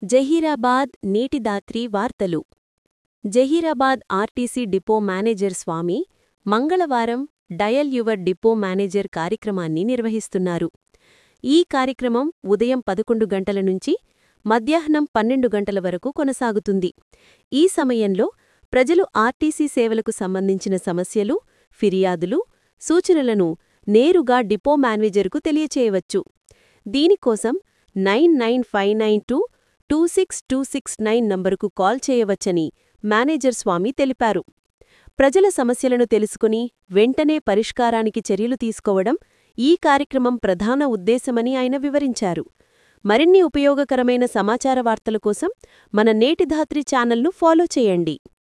జహీరాబాద్ నేటిదాత్రి వార్తలు Zaheerabad RTC depot manager Swamy మంగళవారం dial your depot manager కార్యక్రమాన్ని నిర్వహిస్తున్నారు ఈ కార్యక్రమం ఉదయం పదకొండు గంటల నుంచి మధ్యాహ్నం పన్నెండు గంటల వరకు కొనసాగుతుంది ఈ సమయంలో ప్రజలు ఆర్టీసీ సేవలకు సంబంధించిన సమస్యలు ఫిర్యాదులు సూచనలను నేరుగా డిపో మేనేజర్కు తెలియచేయవచ్చు దీనికోసం nine nine five nine two two six two six nine నంబరుకు కాల్ చేయవచ్చని మేనేజర్ స్వామి తెలిపారు ప్రజల సమస్యలను తెలుసుకుని వెంటనే పరిష్కారానికి చర్యలు తీసుకోవడం ఈ కార్యక్రమం ప్రధాన ఉద్దేశమని ఆయన వివరించారు మరిన్ని ఉపయోగకరమైన సమాచార వార్తల కోసం మన నేటిధాత్రి ఛానల్ను ఫాలో చేయండి